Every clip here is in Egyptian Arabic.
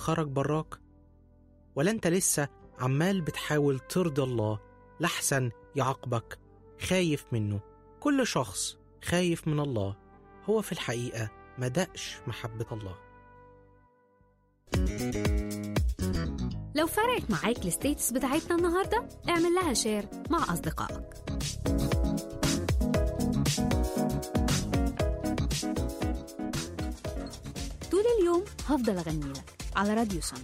خرج براك ولا انت لسه عمال بتحاول ترضي الله لحسن يعاقبك خايف منه كل شخص خايف من الله هو في الحقيقة ما دقش محبة الله لو فرقت معاك الستيتس بتاعتنا النهاردة اعمل لها شير مع أصدقائك طول اليوم هفضل أغني لك على راديو سما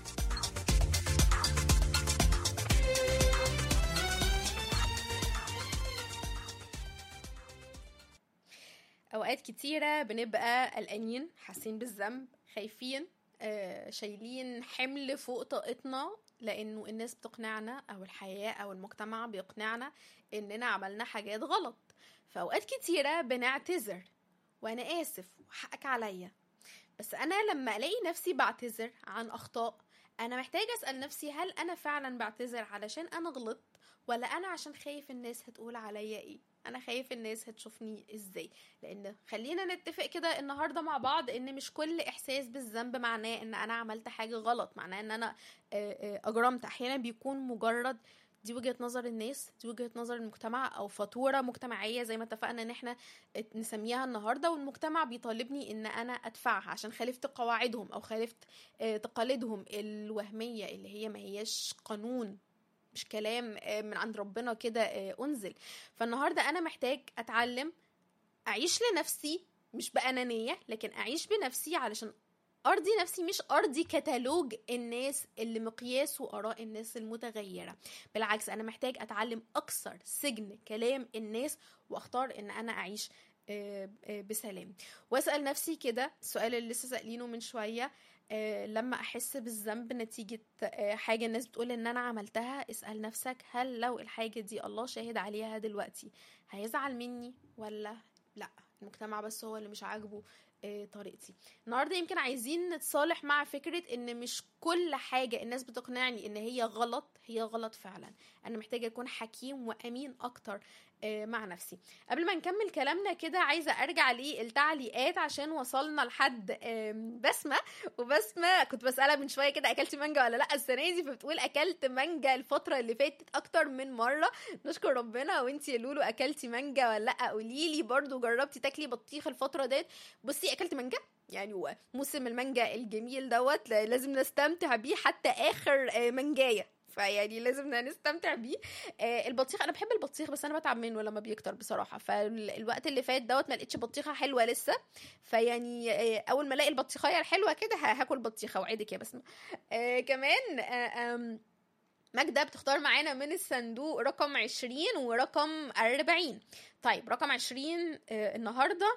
اوقات كتيره بنبقى قلقانين حاسين بالذنب خايفين آه، شايلين حمل فوق طاقتنا لانه الناس بتقنعنا او الحياه او المجتمع بيقنعنا اننا عملنا حاجات غلط فاوقات كتيره بنعتذر وانا اسف وحقك عليا بس انا لما الاقي نفسي بعتذر عن اخطاء انا محتاجه اسال نفسي هل انا فعلا بعتذر علشان انا غلطت ولا انا عشان خايف الناس هتقول عليا ايه انا خايف الناس هتشوفني ازاي لان خلينا نتفق كده النهارده مع بعض ان مش كل احساس بالذنب معناه ان انا عملت حاجه غلط معناه ان انا آه، آه، اجرمت احيانا بيكون مجرد دي وجهه نظر الناس دي وجهه نظر المجتمع او فاتوره مجتمعيه زي ما اتفقنا ان احنا نسميها النهارده والمجتمع بيطالبني ان انا ادفعها عشان خالفت قواعدهم او خالفت آه، تقاليدهم الوهميه اللي هي ما هياش قانون مش كلام آه، من عند ربنا كده آه، انزل فالنهارده انا محتاج اتعلم اعيش لنفسي مش بانانيه لكن اعيش بنفسي علشان ارضي نفسي مش ارضي كتالوج الناس اللي مقياسه اراء الناس المتغيره بالعكس انا محتاج اتعلم اكثر سجن كلام الناس واختار ان انا اعيش آه، آه، بسلام واسال نفسي كده السؤال اللي لسه سالينه من شويه آه، لما احس بالذنب نتيجه آه، حاجه الناس بتقول ان انا عملتها اسال نفسك هل لو الحاجه دي الله شاهد عليها دلوقتي هيزعل مني ولا لا المجتمع بس هو اللي مش عاجبه آه، طريقتي النهارده يمكن عايزين نتصالح مع فكره ان مش كل حاجه الناس بتقنعني ان هي غلط هي غلط فعلا انا محتاجه اكون حكيم وامين اكتر آه، مع نفسي قبل ما نكمل كلامنا كده عايزه ارجع للتعليقات عشان وصلنا لحد آم، بسمه وبسمه كنت بسالها من شويه كده اكلتي مانجا ولا لا السنه دي فبتقول اكلت مانجا الفتره اللي فاتت اكتر من مره نشكر ربنا وانتي يا لولو اكلتي مانجا ولا لا قولي لي برضو جربتي تاكلي بطيخ الفتره ديت بصي اكلت مانجا يعني هو موسم المانجا الجميل دوت لازم نستمتع بيه حتى اخر آه، مانجايه فيعني لازم نستمتع بيه آه البطيخ انا بحب البطيخ بس انا بتعب منه لما بيكتر بصراحه فالوقت اللي فات دوت ما لقيتش بطيخه حلوه لسه فيعني آه اول ما الاقي البطيخايه الحلوه كده ه- هاكل بطيخه اوعدك يا بسمه آه كمان آه آم، ماجدة بتختار معانا من الصندوق رقم 20 ورقم 40 طيب رقم 20 آه النهارده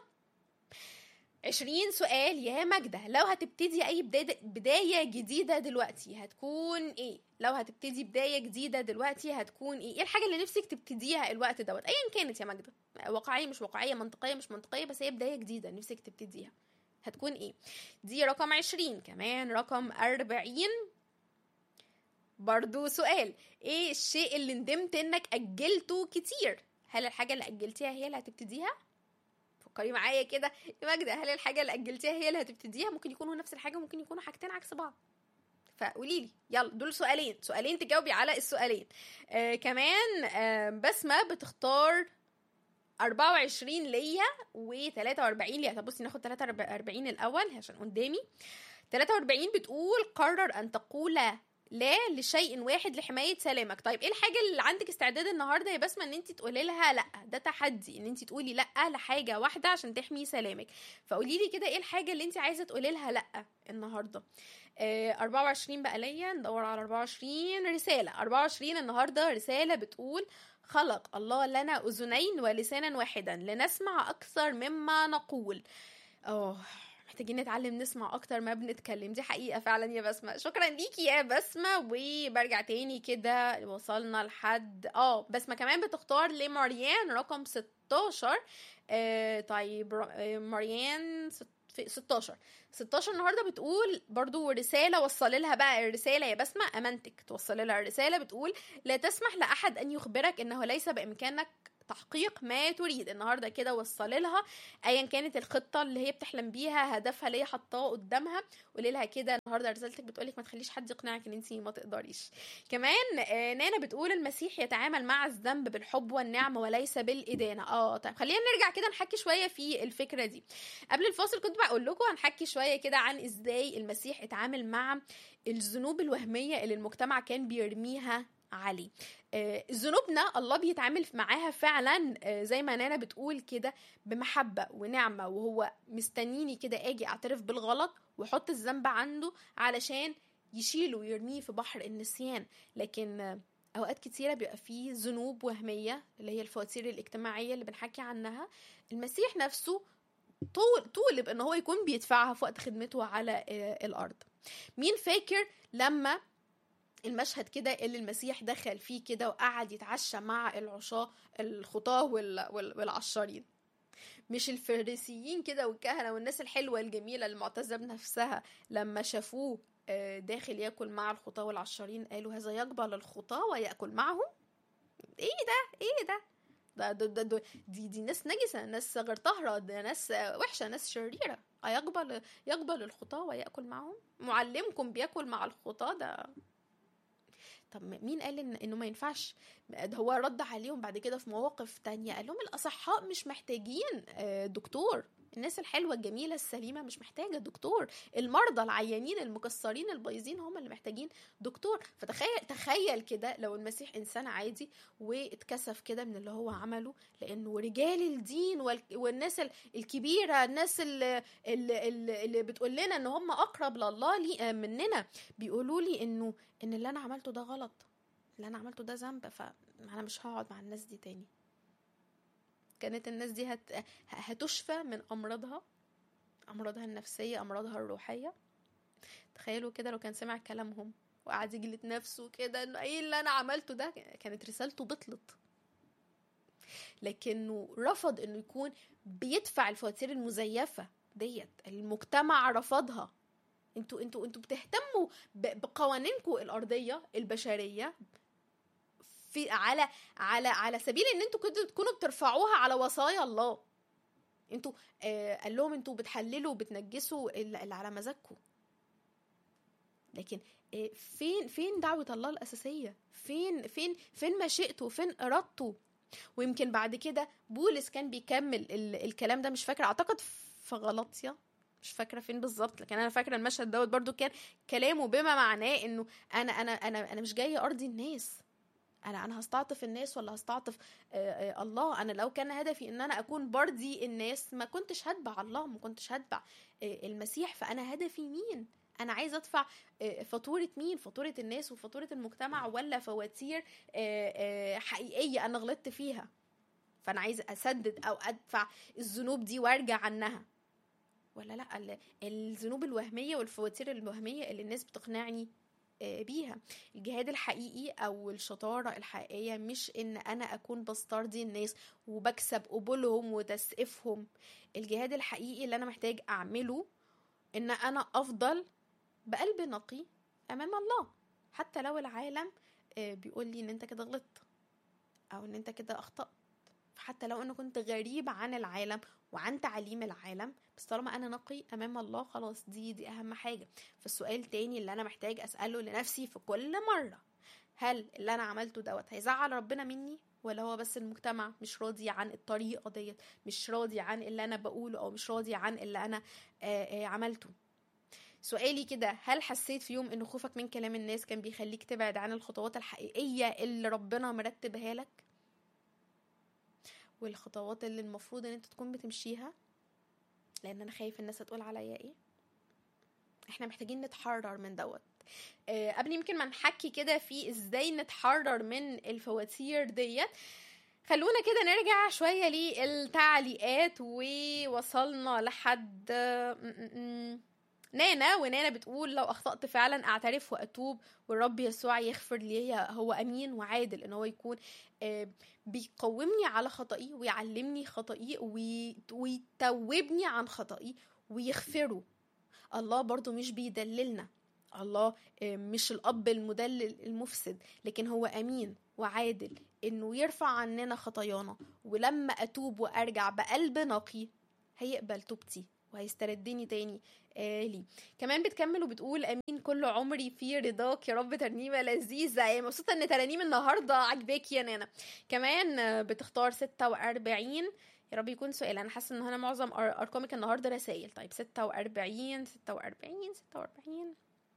20 سؤال يا ماجدة لو هتبتدي أي بداية, بداية جديدة دلوقتي هتكون إيه؟ لو هتبتدي بداية جديدة دلوقتي هتكون إيه؟ إيه الحاجة اللي نفسك تبتديها الوقت دوت؟ أيا كانت يا ماجدة واقعية مش واقعية منطقية مش منطقية بس هي بداية جديدة نفسك تبتديها هتكون إيه؟ دي رقم 20 كمان رقم 40 برضو سؤال ايه الشيء اللي ندمت انك اجلته كتير هل الحاجه اللي اجلتيها هي اللي هتبتديها فكري معايا كده يا ماجدة هل الحاجة اللي أجلتيها هي اللي هتبتديها ممكن يكونوا نفس الحاجة ممكن يكونوا حاجتين عكس بعض فقولي لي يلا دول سؤالين سؤالين تجاوبي على السؤالين آه كمان آه بسمة بتختار 24 ليا و43 ليا طب بصي ناخد 43 الأول عشان قدامي 43 بتقول قرر أن تقول لا لشيء واحد لحمايه سلامك طيب ايه الحاجه اللي عندك استعداد النهارده يا بسمه ان انت تقولي لها لا ده تحدي ان انت تقولي لا لحاجه واحده عشان تحمي سلامك فقولي لي كده ايه الحاجه اللي انت عايزه تقولي لها لا النهارده آه 24 بقى ليا ندور على 24 رساله 24 النهارده رساله بتقول خلق الله لنا اذنين ولسانا واحدا لنسمع اكثر مما نقول اه محتاجين نتعلم نسمع اكتر ما بنتكلم دي حقيقه فعلا يا بسمه شكرا ليكي يا بسمه وبرجع تاني كده وصلنا لحد اه بسمه كمان بتختار لماريان رقم 16 آه طيب ر- آه، ماريان ست- في 16 16 النهارده بتقول برضو رساله وصل لها بقى الرساله يا بسمه امانتك توصل لها الرساله بتقول لا تسمح لاحد ان يخبرك انه ليس بامكانك تحقيق ما تريد النهارده كده وصلي لها ايا كانت الخطه اللي هي بتحلم بيها هدفها اللي هي حطاه قدامها قولي لها كده النهارده رسالتك بتقولك ما تخليش حد يقنعك ان انت ما تقدريش كمان آه، نانا بتقول المسيح يتعامل مع الذنب بالحب والنعمه وليس بالادانه اه طيب خلينا نرجع كده نحكي شويه في الفكره دي قبل الفاصل كنت بقول لكم هنحكي شويه كده عن ازاي المسيح اتعامل مع الذنوب الوهميه اللي المجتمع كان بيرميها عليه آه، ذنوبنا الله بيتعامل معاها فعلا آه، زي ما نانا بتقول كده بمحبة ونعمة وهو مستنيني كده اجي اعترف بالغلط واحط الذنب عنده علشان يشيله ويرميه في بحر النسيان لكن آه، اوقات كتيرة بيبقى فيه ذنوب وهمية اللي هي الفواتير الاجتماعية اللي بنحكي عنها المسيح نفسه طول طولب ان هو يكون بيدفعها في وقت خدمته على آه، الارض مين فاكر لما المشهد كده اللي المسيح دخل فيه كده وقعد يتعشى مع العشاة الخطاة وال- وال- والعشارين مش الفريسيين كده والكهنة والناس الحلوة الجميلة المعتزة بنفسها لما شافوه آه، داخل ياكل مع الخطاة والعشارين قالوا هذا يقبل الخطاة ويأكل معهم ايه ده ايه ده ده, ده, ده, ده دي دي ناس نجسة ناس غير طاهرة ده ناس آه، وحشة ناس شريرة أيقبل يقبل الخطاة ويأكل معهم معلمكم بياكل مع الخطاة ده طب مين قال إن انه ما ينفعش ده هو رد عليهم بعد كده في مواقف تانية قال لهم الاصحاء مش محتاجين آه، دكتور الناس الحلوه الجميله السليمه مش محتاجه دكتور المرضى العيانين المكسرين البايظين هم اللي محتاجين دكتور فتخيل تخيل كده لو المسيح انسان عادي واتكسف كده من اللي هو عمله لانه رجال الدين وال- والناس ال- الكبيره الناس اللي, اللي, اللي اللي بتقول لنا ان هم اقرب لله لي آه، مننا بيقولوا لي انه ان اللي انا عملته ده غلط اللي انا عملته ده ذنب فانا مش هقعد مع الناس دي تاني كانت الناس دي هت... هتشفى من امراضها امراضها النفسيه امراضها الروحيه تخيلوا كده لو كان سمع كلامهم وقعد يجلد نفسه كده انه ايه اللي انا عملته ده كانت رسالته بطلت لكنه رفض انه يكون بيدفع الفواتير المزيفه ديت المجتمع رفضها انتوا انتوا انتوا بتهتموا ب- بقوانينكم الارضيه البشريه في على على على سبيل ان انتوا كده تكونوا بترفعوها على وصايا الله انتوا آه قال لهم انتوا بتحللوا وبتنجسوا اللي اللي على مزاجكم لكن آه فين فين دعوة الله الأساسية فين فين فين مشيئته فين إرادته ويمكن بعد كده بولس كان بيكمل ال الكلام ده مش فاكرة أعتقد في غلطية مش فاكرة فين بالظبط لكن أنا فاكرة المشهد دوت برضو كان كلامه بما معناه إنه أنا أنا أنا أنا مش جاية أرضي الناس انا انا هستعطف الناس ولا هستعطف آه، آه، الله انا لو كان هدفي ان انا اكون برضي الناس ما كنتش هتبع الله ما كنتش هتبع آه، المسيح فانا هدفي مين انا عايزه ادفع آه، فاتوره مين فاتوره الناس وفاتوره المجتمع ولا فواتير آه، آه، حقيقيه انا غلطت فيها فانا عايزه اسدد او ادفع الذنوب دي وارجع عنها ولا لا ال- الذنوب الوهميه والفواتير الوهميه اللي الناس بتقنعني آه، بيها الجهاد الحقيقي او الشطاره الحقيقيه مش ان انا اكون بسترضي الناس وبكسب قبولهم وتسقيفهم الجهاد الحقيقي اللي انا محتاج اعمله ان انا افضل بقلب نقي امام الله حتى لو العالم آه، بيقول لي ان انت كده غلطت او ان انت كده اخطات حتى لو انا كنت غريب عن العالم وعن تعليم العالم بس طالما انا نقي امام الله خلاص دي دي اهم حاجه فالسؤال تاني اللي انا محتاج اساله لنفسي في كل مره هل اللي انا عملته دوت هيزعل ربنا مني ولا هو بس المجتمع مش راضي عن الطريقه ديت مش راضي عن اللي انا بقوله او مش راضي عن اللي انا آه آه عملته سؤالي كده هل حسيت في يوم ان خوفك من كلام الناس كان بيخليك تبعد عن الخطوات الحقيقيه اللي ربنا مرتبها لك والخطوات اللي المفروض ان انت تكون بتمشيها لان انا خايف الناس هتقول عليا ايه احنا محتاجين نتحرر من دوت آه، قبل يمكن ما نحكي كده في ازاي نتحرر من الفواتير ديت خلونا كده نرجع شوية للتعليقات ووصلنا لحد م- م- م. نانا ونانا بتقول لو اخطأت فعلا اعترف واتوب والرب يسوع يغفر لي هو امين وعادل ان هو يكون آه، بيقومني على خطئي ويعلمني خطئي وي- ويتوبني عن خطئي ويغفره الله برضو مش بيدللنا الله آه، مش الأب المدلل المفسد لكن هو أمين وعادل انه يرفع عننا خطايانا ولما اتوب وارجع بقلب نقي هيقبل توبتي وهيستردني تاني آه لي كمان بتكمل وبتقول امين كل عمري في رضاك يا رب ترنيمه لذيذه يعني مبسوطه ان ترانيم النهارده عجباكي يا نانا كمان آه، بتختار 46 يا رب يكون سؤال انا حاسه ان هنا معظم أر- ارقامك النهارده رسائل طيب 46 46 46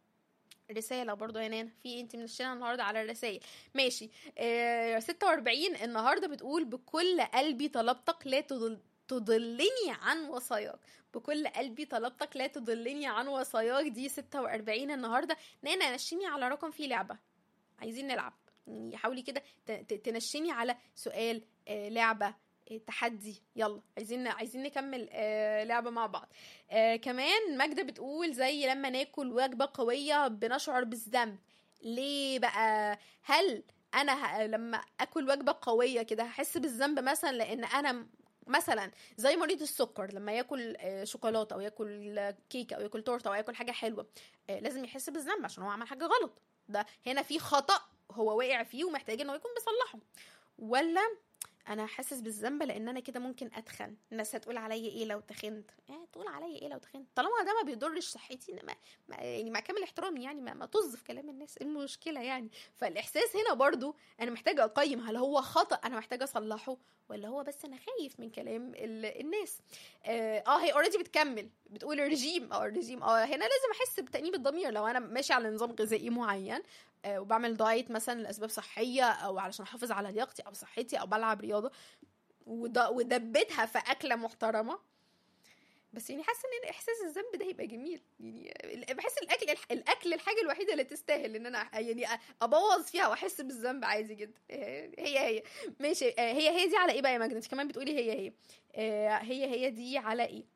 رسالة برضو يا نانا في انت منشنة النهاردة على الرسائل ماشي آه 46 النهاردة بتقول بكل قلبي طلبتك لا تضل تضلني عن وصاياك بكل قلبي طلبتك لا تضلني عن وصاياك دي 46 النهاردة نانا نشيني على رقم فيه لعبة عايزين نلعب يعني حاولي كده ت- ت- تنشيني على سؤال آه لعبة آه، تحدي يلا عايزين عايزين نكمل آه لعبة مع بعض آه كمان ماجدة بتقول زي لما ناكل وجبة قوية بنشعر بالذنب ليه بقى هل انا ه... لما اكل وجبة قوية كده هحس بالذنب مثلا لان انا م- مثلا زي مريض السكر لما ياكل آه، شوكولاته او ياكل آه، كيكه او ياكل تورته او ياكل حاجه حلوه آه، لازم يحس بالذنب عشان هو عمل حاجه غلط ده هنا في خطا هو واقع فيه ومحتاج انه يكون بيصلحه ولا انا حاسس بالذنب لان انا كده ممكن اتخن الناس هتقول عليا ايه لو تخنت eh, تقول عليا ايه لو تخنت طالما ده ما بيضرش صحتي ما ما- يعني مع كامل احترامي يعني ما, ما طز في كلام الناس إيه المشكله يعني فالاحساس هنا برضو انا محتاجه اقيم هل هو خطا انا محتاجه اصلحه ولا هو بس انا خايف من كلام ال- الناس اه آه، هي اوريدي بتكمل بتقول الرجيم اه الرجيم اه هنا لازم احس بتانيب الضمير لو انا ماشي على نظام غذائي معين آه، وبعمل دايت مثلا لاسباب صحيه او علشان احافظ على لياقتي او صحتي او بلعب رياضه وده ودبتها في اكله محترمه بس يعني حاسه ان احساس الذنب ده هيبقى جميل يعني بحس الاكل الاكل الحاجه الوحيده اللي تستاهل ان انا يعني ابوظ فيها واحس بالذنب عادي جدا هي هي ماشي آه، هي هي دي على ايه بقى يا ماجدة انت كمان بتقولي هي هي آه، هي هي دي على ايه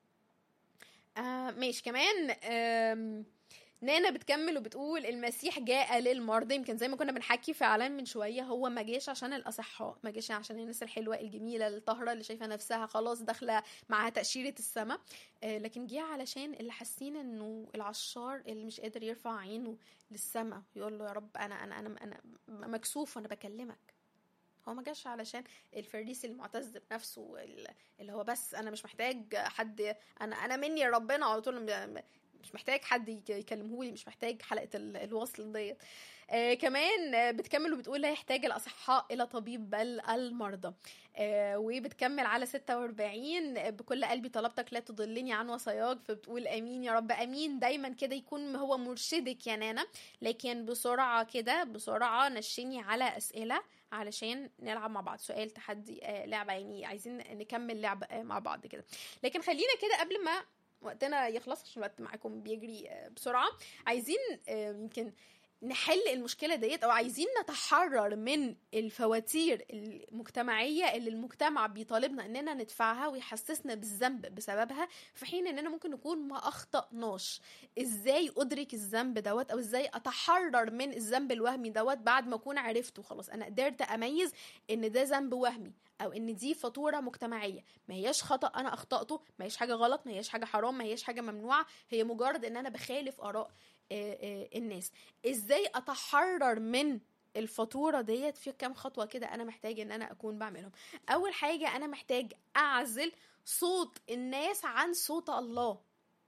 آه ماشي كمان آم، نانا بتكمل وبتقول المسيح جاء للمرضى يمكن زي ما كنا بنحكي فعلا من شويه هو ما جاش عشان الاصحاء ما جاش عشان الناس الحلوه الجميله الطاهره اللي شايفه نفسها خلاص داخله معاها تاشيره السماء آه لكن جه علشان اللي حاسين انه العشار اللي مش قادر يرفع عينه للسماء يقول له يا رب انا انا انا انا مكسوف وانا بكلمك هو ما جاش علشان الفريسي المعتز بنفسه ال- اللي هو بس انا مش محتاج حد انا انا مني ربنا على طول م- مش محتاج حد يك- يكلمهولي مش محتاج حلقه ال- الوصل ديت آه كمان آه، بتكمل وبتقول لا يحتاج الاصحاء الى طبيب بل المرضى آه وبتكمل على 46 آه، بكل قلبي طلبتك لا تضلني عن وصاياك فبتقول امين يا رب امين دايما كده يكون هو مرشدك يا نانا لكن بسرعه كده بسرعه نشني على اسئله علشان نلعب مع بعض سؤال تحدي آه لعبه يعني عايزين نكمل لعبه آه مع بعض كده لكن خلينا كده قبل ما وقتنا يخلص عشان الوقت معاكم بيجري آه بسرعه عايزين آه يمكن نحل المشكله ديت او عايزين نتحرر من الفواتير المجتمعيه اللي المجتمع بيطالبنا اننا ندفعها ويحسسنا بالذنب بسببها في حين اننا ممكن نكون ما اخطاناش ازاي ادرك الذنب دوت او ازاي اتحرر من الذنب الوهمي دوت بعد ما اكون عرفته خلاص انا قدرت اميز ان ده ذنب وهمي او ان دي فاتوره مجتمعيه ما هياش خطا انا اخطاته ما هياش حاجه غلط ما هياش حاجه حرام ما هياش حاجه ممنوعه هي مجرد ان انا بخالف اراء آه، آه، الناس ازاي اتحرر من الفاتوره ديت في كام خطوه كده انا محتاج ان انا اكون بعملهم اول حاجه انا محتاج اعزل صوت الناس عن صوت الله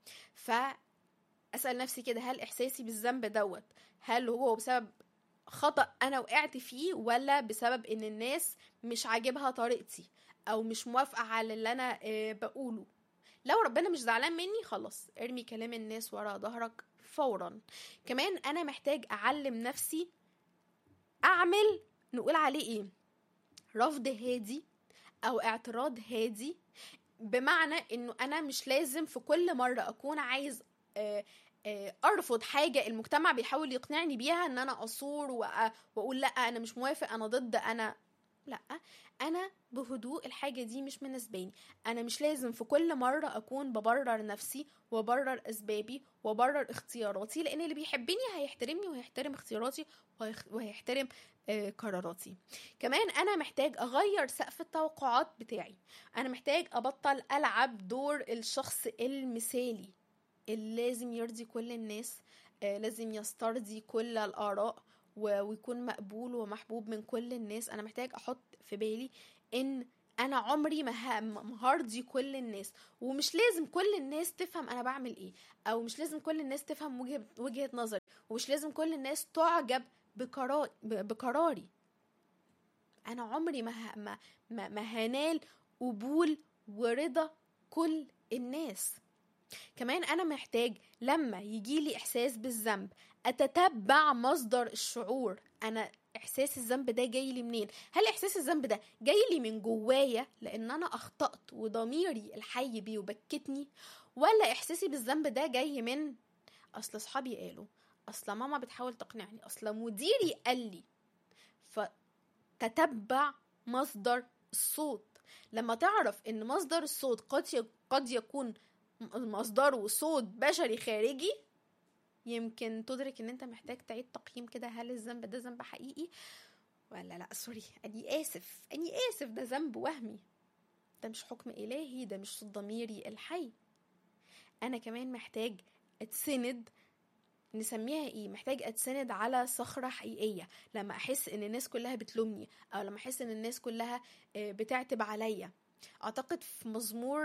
فاسال نفسي كده هل احساسي بالذنب دوت هل هو بسبب خطأ انا وقعت فيه ولا بسبب ان الناس مش عاجبها طريقتي او مش موافقه على اللي انا آه، بقوله لو ربنا مش زعلان مني خلاص ارمي كلام الناس ورا ظهرك فورا كمان انا محتاج اعلم نفسي اعمل نقول عليه ايه رفض هادي او اعتراض هادي بمعنى انه انا مش لازم في كل مره اكون عايز آه، آه، ارفض حاجه المجتمع بيحاول يقنعني بيها ان انا اصور وأ- واقول لا انا مش موافق انا ضد انا لا انا بهدوء الحاجه دي مش مناسباني انا مش لازم في كل مره اكون ببرر نفسي وبرر اسبابي وبرر اختياراتي لان اللي بيحبني هيحترمني وهيحترم اختياراتي وهيخ- وهيحترم آه، قراراتي كمان انا محتاج اغير سقف التوقعات بتاعي انا محتاج ابطل العب دور الشخص المثالي اللي لازم يرضي كل الناس آه، لازم يسترضي كل الاراء و- ويكون مقبول ومحبوب من كل الناس انا محتاج احط في بالي ان انا عمري ما ه- ما هرضي كل الناس ومش لازم كل الناس تفهم انا بعمل ايه او مش لازم كل الناس تفهم وجهة وجهة نظري ومش لازم كل الناس تعجب بقرار ب- بقراري انا عمري ما ه- ما ما, ما هنال قبول ورضا كل الناس كمان انا محتاج لما يجيلي احساس بالذنب اتتبع مصدر الشعور انا احساس الذنب ده جاي لي منين هل احساس الذنب ده جاي لي من جوايا لان انا اخطات وضميري الحي بيبكتني ولا احساسي بالذنب ده جاي من اصل اصحابي قالوا اصل ماما بتحاول تقنعني اصل مديري قال لي فتتبع مصدر الصوت لما تعرف ان مصدر الصوت قد ي- قد يكون م- مصدره صوت بشري خارجي يمكن تدرك ان انت محتاج تعيد تقييم كده هل الذنب ده ذنب حقيقي ولا لا سوري اني اسف اني اسف ده ذنب وهمي ده مش حكم الهي ده مش صوت ضميري الحي انا كمان محتاج اتسند نسميها ايه محتاج اتسند على صخرة حقيقية لما احس ان الناس كلها بتلومني او لما احس ان الناس كلها آه، بتعتب عليا اعتقد في مزمور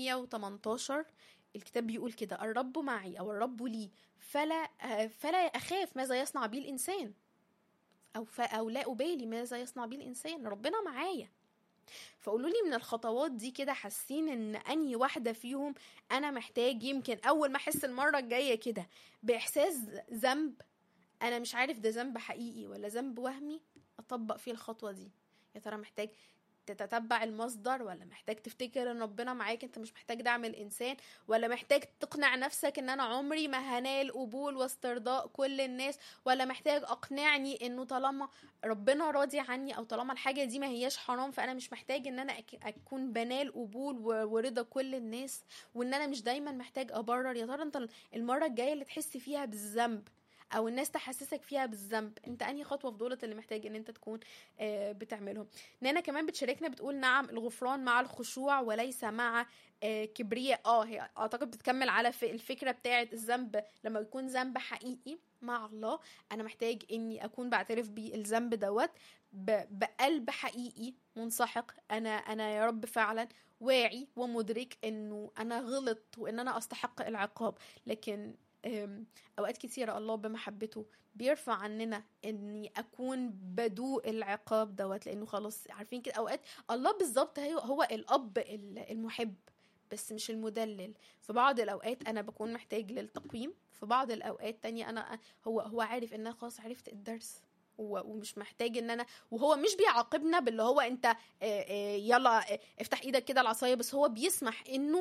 118 الكتاب بيقول كده الرب معي او الرب لي فلا آه، فلا اخاف ماذا يصنع بي الانسان او ف او لا ابالي ماذا يصنع بي الانسان ربنا معايا فقولوا لي من الخطوات دي كده حاسين ان انهي واحده فيهم انا محتاج يمكن اول ما احس المره الجايه كده باحساس ذنب انا مش عارف ده ذنب حقيقي ولا ذنب وهمي اطبق فيه الخطوه دي يا ترى محتاج تتتبع المصدر ولا محتاج تفتكر ان ربنا معاك انت مش محتاج دعم الانسان ولا محتاج تقنع نفسك ان انا عمري ما هنال قبول واسترضاء كل الناس ولا محتاج اقنعني انه طالما ربنا راضي عني او طالما الحاجه دي ما هياش حرام فانا مش محتاج ان انا أك- اكون بنال قبول و- ورضا كل الناس وان انا مش دايما محتاج ابرر يا ترى انت المره الجايه اللي تحس فيها بالذنب او الناس تحسسك فيها بالذنب انت انهي خطوه في دولت اللي محتاج ان انت تكون آه، بتعملهم نانا كمان بتشاركنا بتقول نعم الغفران مع الخشوع وليس مع آه، كبرياء اه هي اعتقد بتكمل على ف- الفكره بتاعه الذنب لما يكون ذنب حقيقي مع الله انا محتاج اني اكون بعترف بالذنب دوت ب- بقلب حقيقي منسحق انا انا يا رب فعلا واعي ومدرك انه انا غلط وان انا استحق العقاب لكن أم، اوقات كتيره الله بمحبته بيرفع عننا اني اكون بدوق العقاب دوت لانه خلاص عارفين كده اوقات الله بالظبط هو هو الاب ال- المحب بس مش المدلل في بعض الاوقات انا بكون محتاج للتقويم في بعض الاوقات تانية انا هو هو عارف ان انا خلاص عرفت الدرس و- ومش محتاج ان انا وهو مش بيعاقبنا باللي هو انت آه، آه، يلا آه، افتح ايدك كده العصايه بس هو بيسمح انه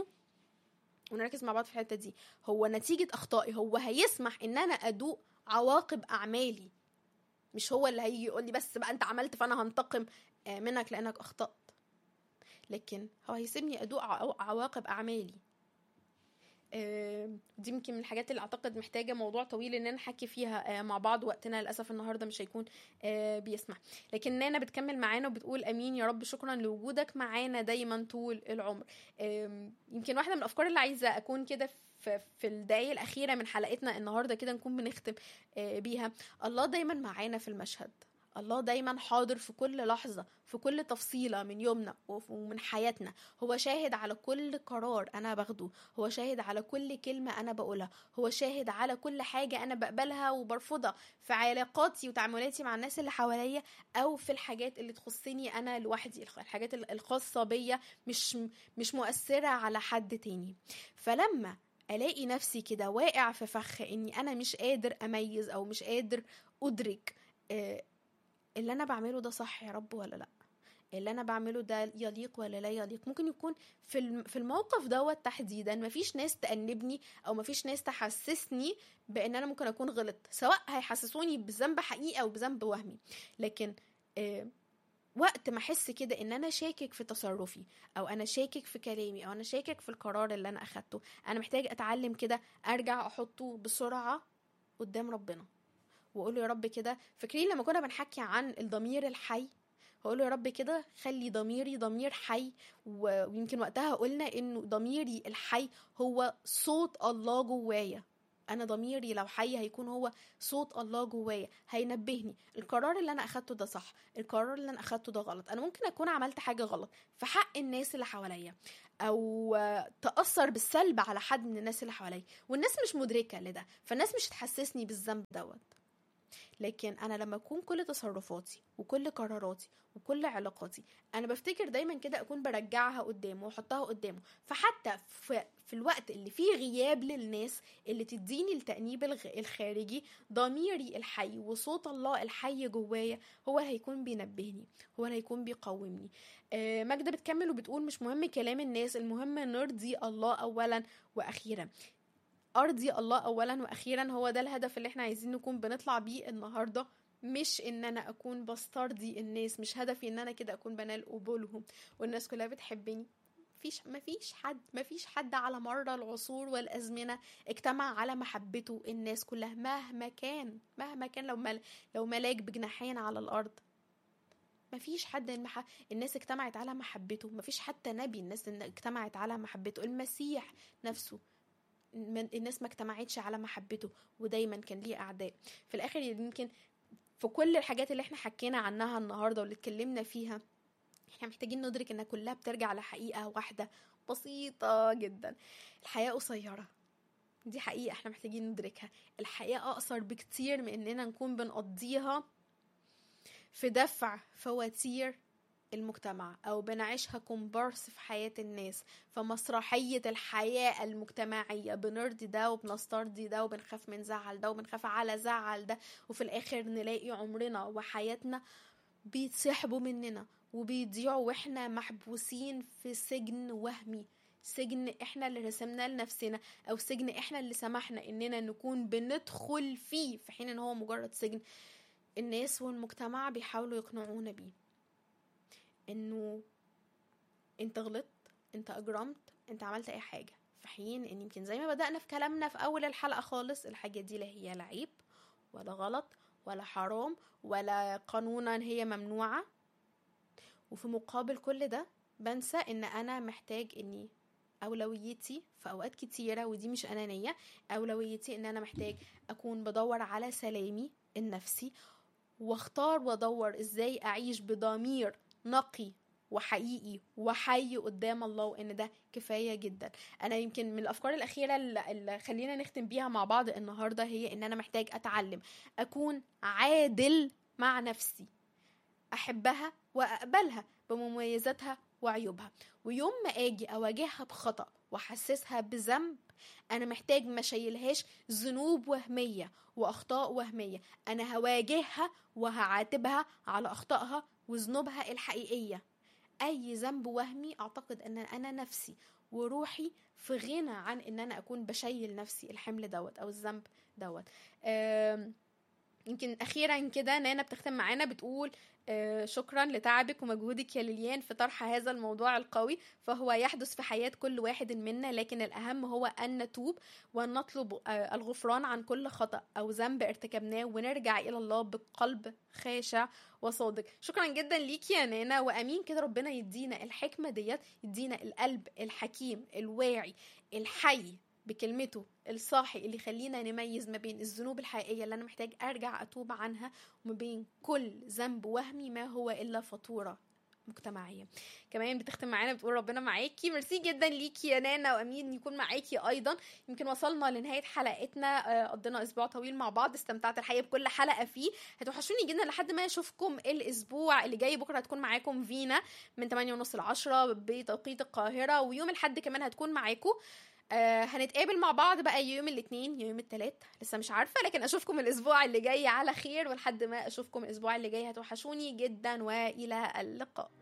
ونركز مع بعض في الحته دي هو نتيجه اخطائي هو هيسمح ان انا ادوق عواقب اعمالي مش هو اللي هيجي يقول لي بس بقى انت عملت فانا هنتقم آه، منك لانك اخطات لكن هو هيسيبني ادوق عوا- عواقب اعمالي آه، دي يمكن من الحاجات اللي اعتقد محتاجه موضوع طويل ان نحكي فيها آه، مع بعض وقتنا للاسف النهارده مش هيكون آه، بيسمح لكن نانا بتكمل معانا وبتقول امين يا رب شكرا لوجودك معانا دايما طول العمر آم، يمكن واحده من الافكار اللي عايزه اكون كده في في الدقايق الاخيره من حلقتنا النهارده كده نكون بنختم آه، بيها الله دايما معانا في المشهد الله دايما حاضر في كل لحظة في كل تفصيلة من يومنا وف- ومن حياتنا هو شاهد على كل قرار أنا باخده هو شاهد على كل كلمة أنا بقولها هو شاهد على كل حاجة أنا بقبلها وبرفضها في علاقاتي وتعاملاتي مع الناس اللي حواليا أو في الحاجات اللي تخصني أنا لوحدي الخ- الحاجات ال- الخاصة بيا مش مش مؤثرة على حد تاني فلما الاقي نفسي كده واقع في فخ اني انا مش قادر اميز او مش قادر ادرك آه، اللي انا بعمله ده صح يا رب ولا لا اللي انا بعمله ده يليق ولا لا يليق ممكن يكون في الم- في الموقف دوت تحديدا مفيش ناس تأنبني او مفيش ناس تحسسني بان انا ممكن اكون غلط سواء هيحسسوني بذنب حقيقي او بذنب وهمي لكن آه وقت ما احس كده ان انا شاكك في تصرفي او انا شاكك في كلامي او انا شاكك في القرار اللي انا اخدته انا محتاج اتعلم كده ارجع احطه بسرعه قدام ربنا واقول له يا رب كده فاكرين لما كنا بنحكي عن الضمير الحي هقول له يا رب كده خلي ضميري ضمير حي و- ويمكن وقتها قلنا انه ضميري الحي هو صوت الله جوايا انا ضميري لو حي هيكون هو صوت الله جوايا هينبهني القرار اللي انا اخدته ده صح القرار اللي انا اخدته ده غلط انا ممكن اكون عملت حاجه غلط في حق الناس اللي حواليا او آه، تاثر بالسلب على حد من الناس اللي حواليا والناس مش مدركه لده فالناس مش هتحسسني بالذنب دوت لكن انا لما اكون كل تصرفاتي وكل قراراتي وكل علاقاتي انا بفتكر دايما كده اكون برجعها قدامه واحطها قدامه فحتى في, في الوقت اللي فيه غياب للناس اللي تديني التأنيب الغ- الخارجي ضميري الحي وصوت الله الحي جوايا هو اللي هيكون بينبهني هو اللي هيكون بيقومني آه، ماجدة بتكمل وبتقول مش مهم كلام الناس المهم نرضي الله أولا وأخيرا ارضي الله اولا واخيرا هو ده الهدف اللي احنا عايزين نكون بنطلع بيه النهارده مش ان انا اكون بسترضي الناس مش هدفي ان انا كده اكون بنال قبولهم والناس كلها بتحبني مفيش مفيش حد مفيش حد على مر العصور والازمنه اجتمع على محبته الناس كلها مهما كان مهما كان لو مل لو ملاك بجناحين على الارض مفيش حد المح... الناس اجتمعت على محبته مفيش حتى نبي الناس اجتمعت على محبته المسيح نفسه من الناس ما اجتمعتش على محبته ودايما كان ليه اعداء في الاخر يمكن في كل الحاجات اللي احنا حكينا عنها النهارده واللي اتكلمنا فيها احنا محتاجين ندرك انها كلها بترجع لحقيقه واحده بسيطه جدا الحياه قصيره دي حقيقه احنا محتاجين ندركها الحياه اقصر بكتير من اننا نكون بنقضيها في دفع فواتير المجتمع او بنعيشها كومبارس في حياة الناس فمسرحية الحياة المجتمعية بنرضي ده وبنسترضي ده وبنخاف من زعل ده وبنخاف على زعل ده وفي الاخر نلاقي عمرنا وحياتنا بيتسحبوا مننا وبيضيعوا واحنا محبوسين في سجن وهمي سجن احنا اللي رسمناه لنفسنا او سجن احنا اللي سمحنا اننا نكون بندخل فيه في حين ان هو مجرد سجن الناس والمجتمع بيحاولوا يقنعونا بيه انه انت غلطت انت اجرمت انت عملت اي حاجه في حين ان يمكن زي ما بدانا في كلامنا في اول الحلقه خالص الحاجه دي لا هي لا عيب ولا غلط ولا حرام ولا قانونا هي ممنوعه وفي مقابل كل ده بنسى ان انا محتاج اني اولويتي في اوقات كتيره ودي مش انانيه اولويتي ان انا محتاج اكون بدور على سلامي النفسي واختار وادور ازاي اعيش بضمير نقي وحقيقي وحي قدام الله وان ده كفايه جدا انا يمكن من الافكار الاخيره اللي اللي خلينا نختم بيها مع بعض النهارده هي ان انا محتاج اتعلم اكون عادل مع نفسي احبها واقبلها بمميزاتها وعيوبها ويوم ما اجي اواجهها بخطا واحسسها بذنب انا محتاج ما شيلهاش ذنوب وهميه واخطاء وهميه انا هواجهها وهعاتبها على اخطائها وذنوبها الحقيقيه اي ذنب وهمي اعتقد ان انا نفسي وروحي في غنى عن ان انا اكون بشيل نفسي الحمل دوت او الذنب دوت آم، يمكن اخيرا كده نانا بتختم معانا بتقول آه، شكرا لتعبك ومجهودك يا ليليان في طرح هذا الموضوع القوي فهو يحدث في حياة كل واحد منا لكن الأهم هو أن نتوب وأن نطلب آه، الغفران عن كل خطأ أو ذنب ارتكبناه ونرجع إلى الله بقلب خاشع وصادق شكرا جدا ليك يا نانا وأمين كده ربنا يدينا الحكمة ديت يدينا القلب الحكيم الواعي الحي بكلمته الصاحي اللي يخلينا نميز ما بين الذنوب الحقيقية اللي أنا محتاج أرجع أتوب عنها وما بين كل ذنب وهمي ما هو إلا فاتورة مجتمعية كمان بتختم معانا بتقول ربنا معاكي ميرسي جدا ليكي يا نانا وامين يكون معاكي ايضا يمكن وصلنا لنهايه حلقتنا آه، قضينا اسبوع طويل مع بعض استمتعت الحقيقه بكل حلقه فيه هتوحشوني جدا لحد ما اشوفكم الاسبوع اللي جاي بكره هتكون معاكم فينا من 8 ونص ل 10 بتوقيت القاهره ويوم الاحد كمان هتكون معاكم آه هنتقابل مع بعض بقى يوم الاثنين يوم الثلاث لسه مش عارفه لكن اشوفكم الاسبوع اللي جاي على خير ولحد ما اشوفكم الاسبوع اللي جاي هتوحشوني جدا والى اللقاء